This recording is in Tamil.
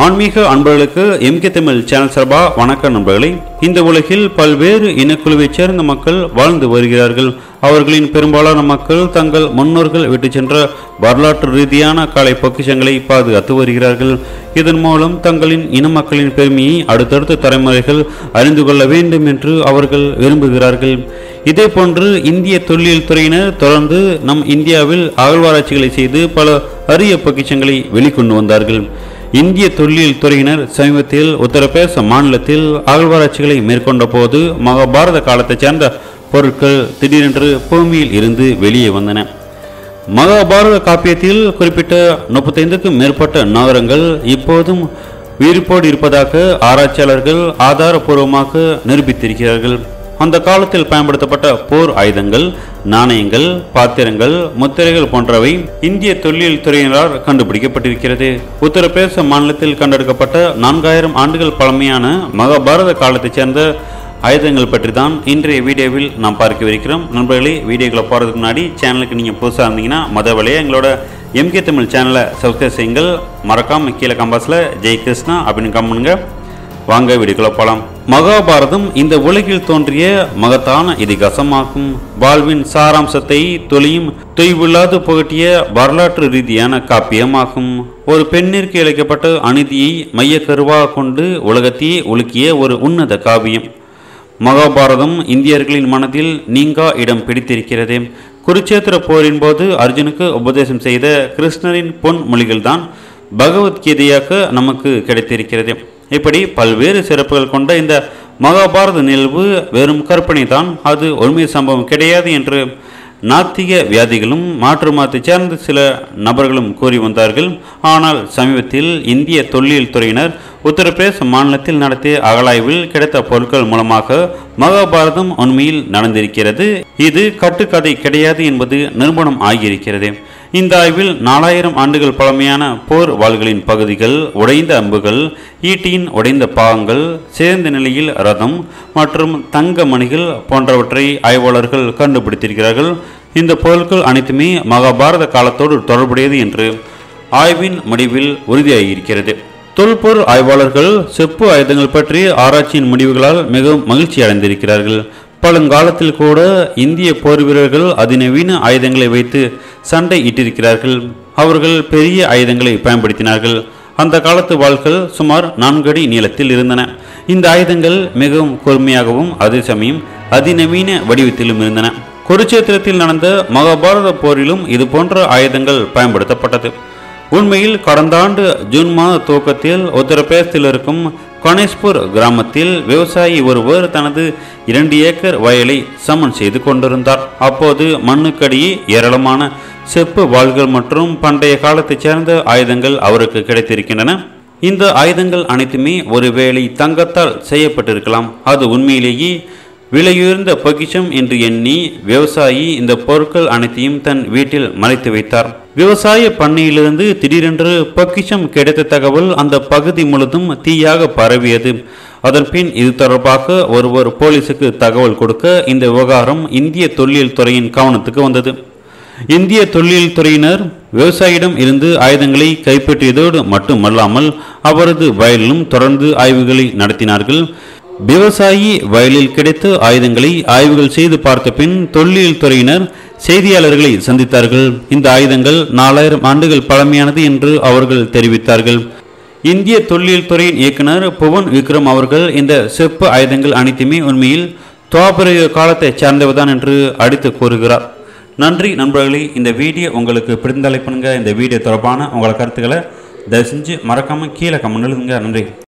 ஆன்மீக அன்பர்களுக்கு எம்கே தமிழ் சேனல் சார்பா வணக்கம் நண்பர்களே இந்த உலகில் பல்வேறு இனக்குழுவைச் சேர்ந்த மக்கள் வாழ்ந்து வருகிறார்கள் அவர்களின் பெரும்பாலான மக்கள் தங்கள் முன்னோர்கள் விட்டு சென்ற வரலாற்று ரீதியான கலை பொக்கிஷங்களை பாதுகாத்து வருகிறார்கள் இதன் மூலம் தங்களின் இன மக்களின் பெருமையை அடுத்தடுத்த தலைமுறைகள் அறிந்து கொள்ள வேண்டும் என்று அவர்கள் விரும்புகிறார்கள் இதே போன்று இந்திய தொல்லியல் துறையினர் தொடர்ந்து நம் இந்தியாவில் அகழ்வாராய்ச்சிகளை செய்து பல அரிய பொக்கிஷங்களை வெளிக்கொண்டு வந்தார்கள் இந்திய தொல்லியல் துறையினர் சமீபத்தில் உத்தரப்பிரதேச மாநிலத்தில் அகழ்வாராய்ச்சிகளை மேற்கொண்ட போது மகாபாரத காலத்தைச் சேர்ந்த பொருட்கள் திடீரென்று பூமியில் இருந்து வெளியே வந்தன மகாபாரத காப்பியத்தில் குறிப்பிட்ட முப்பத்தைந்துக்கும் மேற்பட்ட நகரங்கள் இப்போதும் உயிர்ப்போடு இருப்பதாக ஆராய்ச்சியாளர்கள் ஆதாரபூர்வமாக நிரூபித்திருக்கிறார்கள் அந்த காலத்தில் பயன்படுத்தப்பட்ட போர் ஆயுதங்கள் நாணயங்கள் பாத்திரங்கள் முத்திரைகள் போன்றவை இந்திய தொல்லியல் துறையினரால் கண்டுபிடிக்கப்பட்டிருக்கிறது உத்தரப்பிரதேச மாநிலத்தில் கண்டெடுக்கப்பட்ட நான்காயிரம் ஆண்டுகள் பழமையான மகாபாரத காலத்தைச் சேர்ந்த ஆயுதங்கள் பற்றி தான் இன்றைய வீடியோவில் நாம் பார்க்கவிருக்கிறோம் நண்பர்களே வீடியோக்களை போகிறதுக்கு முன்னாடி சேனலுக்கு நீங்கள் புதுசாக இருந்தீங்கன்னா மொத வழியாக எங்களோட எம்கே தமிழ் சேனலை சப்ஸ்கிரைப் செய்யுங்கள் மறக்காம கீழே கம்பாஸில் ஜெய் கிருஷ்ணா அப்படின்னு கம்முங்க வாங்க வீடியோக்குள்ள போலாம் மகாபாரதம் இந்த உலகில் தோன்றிய மகத்தான இதிகாசமாகும் வாழ்வின் சாராம்சத்தை தொழியும் தொய்வில்லாது புகட்டிய வரலாற்று ரீதியான காப்பியமாகும் ஒரு பெண்ணிற்கு இழைக்கப்பட்ட அநீதியை மையக்கருவாக கொண்டு உலகத்தையே உலுக்கிய ஒரு உன்னத காவியம் மகாபாரதம் இந்தியர்களின் மனதில் நீங்கா இடம் பிடித்திருக்கிறது குருச்சேத்திர போரின் போது அர்ஜுனுக்கு உபதேசம் செய்த கிருஷ்ணரின் பொன் மொழிகள்தான் பகவத்கீதையாக நமக்கு கிடைத்திருக்கிறது இப்படி பல்வேறு சிறப்புகள் கொண்ட இந்த மகாபாரத நிகழ்வு வெறும் கற்பனை தான் அது உண்மை சம்பவம் கிடையாது என்று நாத்திக வியாதிகளும் மாற்று மாற்று சேர்ந்த சில நபர்களும் கூறி வந்தார்கள் ஆனால் சமீபத்தில் இந்திய தொல்லியல் துறையினர் உத்தரப்பிரதேச மாநிலத்தில் நடத்திய அகழாய்வில் கிடைத்த பொருட்கள் மூலமாக மகாபாரதம் உண்மையில் நடந்திருக்கிறது இது கட்டுக்கதை கிடையாது என்பது நிரூபணம் ஆகியிருக்கிறது இந்த ஆய்வில் நாலாயிரம் ஆண்டுகள் பழமையான போர் வாள்களின் பகுதிகள் உடைந்த அம்புகள் ஈட்டியின் உடைந்த பாகங்கள் சேர்ந்த நிலையில் ரதம் மற்றும் தங்க மணிகள் போன்றவற்றை ஆய்வாளர்கள் கண்டுபிடித்திருக்கிறார்கள் இந்த பொருட்கள் அனைத்துமே மகாபாரத காலத்தோடு தொடர்புடையது என்று ஆய்வின் முடிவில் உறுதியாகியிருக்கிறது தொல்பொருள் ஆய்வாளர்கள் செப்பு ஆயுதங்கள் பற்றி ஆராய்ச்சியின் முடிவுகளால் மிகவும் மகிழ்ச்சி அடைந்திருக்கிறார்கள் பழங்காலத்தில் கூட இந்திய போர் வீரர்கள் அதிநவீன ஆயுதங்களை வைத்து சண்டை இட்டிருக்கிறார்கள் அவர்கள் பெரிய ஆயுதங்களை பயன்படுத்தினார்கள் அந்த காலத்து வாள்கள் சுமார் நான்கு அடி நீளத்தில் இருந்தன இந்த ஆயுதங்கள் மிகவும் கூர்மையாகவும் அதே சமயம் அதிநவீன வடிவத்திலும் இருந்தன குருச்சேத்திரத்தில் நடந்த மகாபாரத போரிலும் இது போன்ற ஆயுதங்கள் பயன்படுத்தப்பட்டது உண்மையில் கடந்த ஆண்டு ஜூன் மாத துவக்கத்தில் உத்தரப்பிரதேசத்தில் இருக்கும் கணேஷ்பூர் கிராமத்தில் விவசாயி ஒருவர் தனது இரண்டு ஏக்கர் வயலை சமன் செய்து கொண்டிருந்தார் அப்போது மண்ணுக்கடியே ஏராளமான செப்பு வாள்கள் மற்றும் பண்டைய காலத்தைச் சேர்ந்த ஆயுதங்கள் அவருக்கு கிடைத்திருக்கின்றன இந்த ஆயுதங்கள் அனைத்துமே ஒருவேளை தங்கத்தால் செய்யப்பட்டிருக்கலாம் அது உண்மையிலேயே விலையுயர்ந்த பொக்கிஷம் என்று எண்ணி விவசாயி இந்த பொருட்கள் அனைத்தையும் தன் வீட்டில் மறைத்து வைத்தார் விவசாய பண்ணையிலிருந்து திடீரென்று பொக்கிஷம் கிடைத்த தகவல் அந்த பகுதி முழுதும் தீயாக பரவியது அதன்பின் இது தொடர்பாக ஒருவர் போலீசுக்கு தகவல் கொடுக்க இந்த விவகாரம் இந்திய தொல்லியல் துறையின் கவனத்துக்கு வந்தது இந்திய தொல்லியல் துறையினர் விவசாயியிடம் இருந்து ஆயுதங்களை கைப்பற்றியதோடு மட்டுமல்லாமல் அவரது வயலிலும் தொடர்ந்து ஆய்வுகளை நடத்தினார்கள் விவசாயி வயலில் கிடைத்த ஆயுதங்களை ஆய்வுகள் செய்து பார்த்த பின் தொல்லியல் துறையினர் செய்தியாளர்களை சந்தித்தார்கள் இந்த ஆயுதங்கள் நாலாயிரம் ஆண்டுகள் பழமையானது என்று அவர்கள் தெரிவித்தார்கள் இந்திய தொல்லியல் துறையின் இயக்குனர் புவன் விக்ரம் அவர்கள் இந்த செப்பு ஆயுதங்கள் அனைத்துமே உண்மையில் துவாபர காலத்தை சார்ந்தவர்தான் என்று அடித்து கூறுகிறார் நன்றி நண்பர்களே இந்த வீடியோ உங்களுக்கு பிடிந்தாலை பண்ணுங்க இந்த வீடியோ தொடர்பான உங்களோட கருத்துக்களை தயவு செஞ்சு மறக்காமல் கீழே கமெண்ட் எழுதுங்க நன்றி